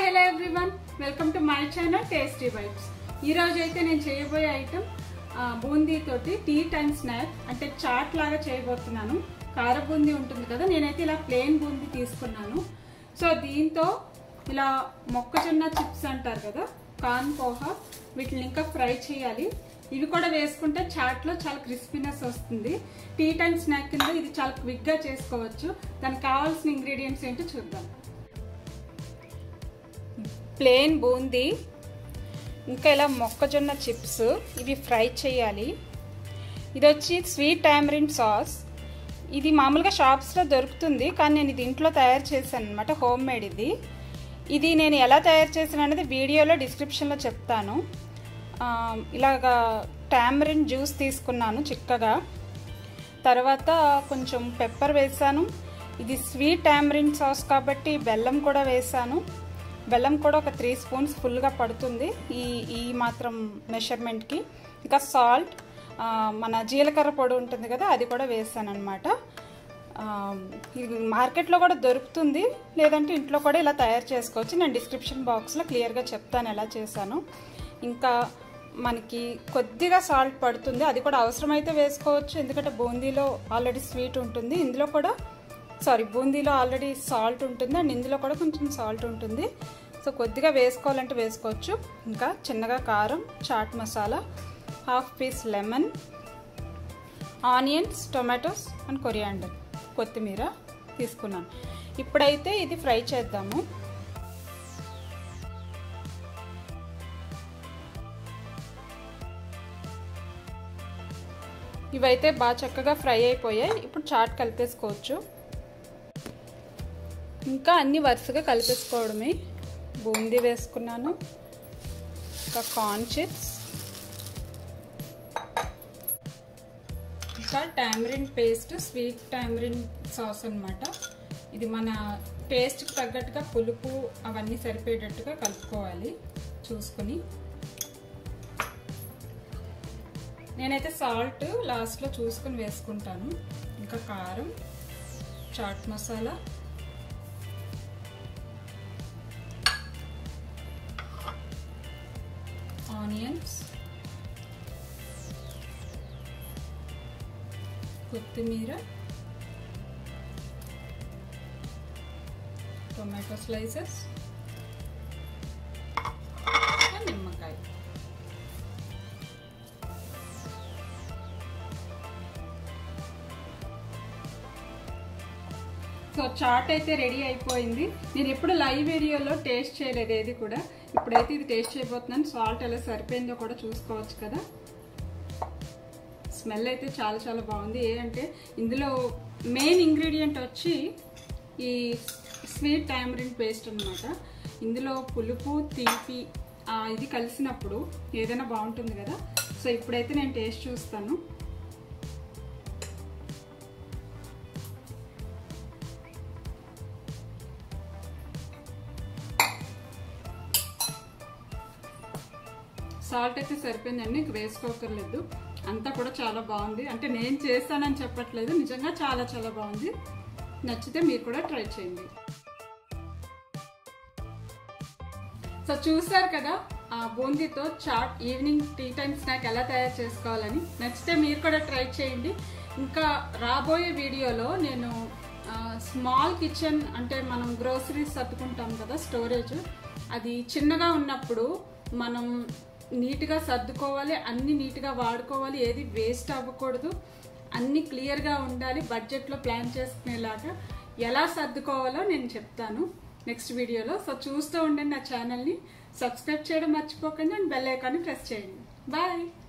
hello everyone welcome to my channel tasty bites ఈ రోజు అయితే నేను చేయబోయే ఐటమ్ బూందీ తోటి టీ టైమ్ స్నాక్ అంటే చాట్ లాగా చేయబోతున్నాను కార బూందీ ఉంటుంది కదా నేనైతే ఇలా ప్లెయిన్ బూందీ తీసుకున్నాను సో దీంతో ఇలా మొక్కజొన్న చిప్స్ అంటారు కదా కార్న్ పోహా వీటిని ఇంకా ఫ్రై చేయాలి ఇవి కూడా వేసుకుంటే చాట్లో చాలా క్రిస్పీనెస్ వస్తుంది టీ టైమ్ స్నాక్ కింద ఇది చాలా క్విక్గా చేసుకోవచ్చు దానికి కావాల్సిన ఇంగ్రీడియంట్స్ ఏంటో చూద్దాం ప్లెయిన్ బూందీ ఇంకా ఇలా మొక్కజొన్న చిప్స్ ఇవి ఫ్రై చేయాలి ఇది వచ్చి స్వీట్ టామరిన్ సాస్ ఇది మామూలుగా షాప్స్లో దొరుకుతుంది కానీ నేను ఇది ఇంట్లో తయారు చేశాను అనమాట హోమ్ మేడ్ ఇది ఇది నేను ఎలా తయారు చేశాను అనేది వీడియోలో డిస్క్రిప్షన్లో చెప్తాను ఇలాగా టామరిన్ జ్యూస్ తీసుకున్నాను చిక్కగా తర్వాత కొంచెం పెప్పర్ వేసాను ఇది స్వీట్ టామరిన్ సాస్ కాబట్టి బెల్లం కూడా వేసాను బెల్లం కూడా ఒక త్రీ స్పూన్స్ ఫుల్గా పడుతుంది ఈ ఈ మాత్రం మెషర్మెంట్కి ఇంకా సాల్ట్ మన జీలకర్ర పొడి ఉంటుంది కదా అది కూడా వేసాను అనమాట ఇది మార్కెట్లో కూడా దొరుకుతుంది లేదంటే ఇంట్లో కూడా ఇలా తయారు చేసుకోవచ్చు నేను డిస్క్రిప్షన్ బాక్స్లో క్లియర్గా చెప్తాను ఎలా చేశాను ఇంకా మనకి కొద్దిగా సాల్ట్ పడుతుంది అది కూడా అవసరమైతే వేసుకోవచ్చు ఎందుకంటే బూందీలో ఆల్రెడీ స్వీట్ ఉంటుంది ఇందులో కూడా సారీ బూందీలో ఆల్రెడీ సాల్ట్ ఉంటుంది అండ్ ఇందులో కూడా కొంచెం సాల్ట్ ఉంటుంది సో కొద్దిగా వేసుకోవాలంటే వేసుకోవచ్చు ఇంకా చిన్నగా కారం chaat masala half piece lemon onions tomatoes and coriander కొత్తిమీర తీసుకున్నాను ఇప్పుడైతే ఇది ఫ్రై చేద్దాము ఇవైతే బాగా చక్కగా ఫ్రై అయిపోయాయి ఇప్పుడు చాట్ కలిపేసుకోవచ్చు ఇంకా అన్ని వరుసగా కలిపేసుకోవడమే బూందీ వేసుకున్నాను ఇంకా కార్న్ చిప్స్ ఇంకా tamarind paste sweet tamarind sauce అనమాట ఇది మన టేస్ట్కి తగ్గట్టుగా పులుపు అవన్నీ సరిపోయేటట్టుగా కలుపుకోవాలి చూసుకుని నేనైతే సాల్ట్ లాస్ట్లో చూసుకుని వేసుకుంటాను ఇంకా కారం చాట్ మసాలా ఆనియన్స్ కొత్తిమీర టొమాటో స్లైసెస్ నిమ్మకాయ సో చాట్ అయితే రెడీ అయిపోయింది నేను ఎప్పుడు లైవ్ వీడియోలో టేస్ట్ చేయలేదు ఏది కూడా ఇప్పుడైతే ఇది టేస్ట్ చేయబోతున్నాను సాల్ట్ ఎలా సరిపోయిందో కూడా చూసుకోవచ్చు కదా స్మెల్ అయితే చాలా చాలా బాగుంది ఏంటంటే ఇందులో మెయిన్ ఇంగ్రీడియంట్ వచ్చి ఈ స్వీట్ టామరిన్ పేస్ట్ అనమాట ఇందులో పులుపు తీపి ఇది కలిసినప్పుడు ఏదైనా బాగుంటుంది కదా సో ఇప్పుడైతే నేను టేస్ట్ చూస్తాను సాల్ట్ అయితే సరిపోయిందండి ఇంక వేసుకోకర్లేదు అంతా కూడా చాలా బాగుంది అంటే నేను చేస్తానని చెప్పట్లేదు నిజంగా చాలా చాలా బాగుంది నచ్చితే మీరు కూడా ట్రై చేయండి సో చూసారు కదా ఆ బూందీతో chaat evening tea time snack ఎలా తయారు చేసుకోవాలని నచ్చితే మీరు కూడా ట్రై చేయండి ఇంకా రాబోయే వీడియోలో నేను స్మాల్ కిచెన్ అంటే మనం గ్రోసరీస్ సర్దుకుంటాం కదా స్టోరేజ్ అది చిన్నగా ఉన్నప్పుడు మనం నీట్గా సర్దుకోవాలి అన్ని నీట్గా వాడుకోవాలి ఏది వేస్ట్ అవ్వకూడదు అన్ని క్లియర్గా ఉండాలి బడ్జెట్లో ప్లాన్ చేసుకునేలాగా ఎలా సర్దుకోవాలో నేను చెప్తాను నెక్స్ట్ వీడియోలో సో చూస్తూ ఉండండి నా ఛానల్ని సబ్స్క్రైబ్ చేయడం మర్చిపోకండి అండ్ బెల్ ఐకాన్ని ప్రెస్ చేయండి బాయ్